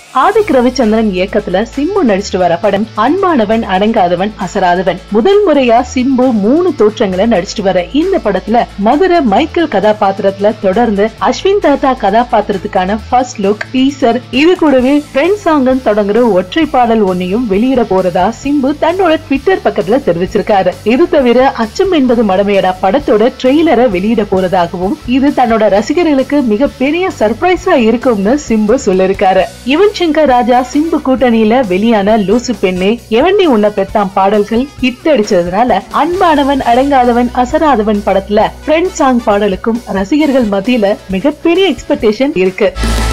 ஆதிக் ரவிச்சந்திரன் இயக்கத்துல சிம்பு நடிச்சிட்டு வர படம் அன்பானவன் அடங்காதவன் அசராதவன் முதல் முறையா சிம்பு மூணு தோற்றங்களை நடிச்சிட்டு வர இந்த படத்துல மதுரை மைக்கேல் கதாபாத்திரத்துல தொடர்ந்து அஸ்வின் தாத்தா கதாபாத்திரத்துக்கான ஃபர்ஸ்ட் லுக் டீசர் இது கூடவே ஃப்ரெண்ட் சாங்கன் தொடங்குற ஒற்றை பாடல் ஒன்னையும் வெளியிட போறதா சிம்பு தன்னோட ட்விட்டர் பக்கத்துல தெரிவிச்சிருக்காரு இது தவிர அச்சம் என்பது மடமையடா படத்தோட ட்ரெய்லரை வெளியிட போறதாகவும் இது தன்னோட ரசிகர்களுக்கு மிகப்பெரிய சர்ப்ரைஸா இருக்கும்னு சிம்பு சொல்லிருக்காரு யுவன் சங்கர் ராஜா சிம்பு கூட்டணியில வெளியான லூசு பெண்ணே எவண்டி உன்ன பெத்தாம் பாடல்கள் ஹிட் அடிச்சதுனால அன்பானவன் அடங்காதவன் அசராதவன் படத்துல ஃப்ரெண்ட் சாங் பாடலுக்கும் ரசிகர்கள் மத்தியில மிகப்பெரிய எக்ஸ்பெக்டேஷன் இருக்கு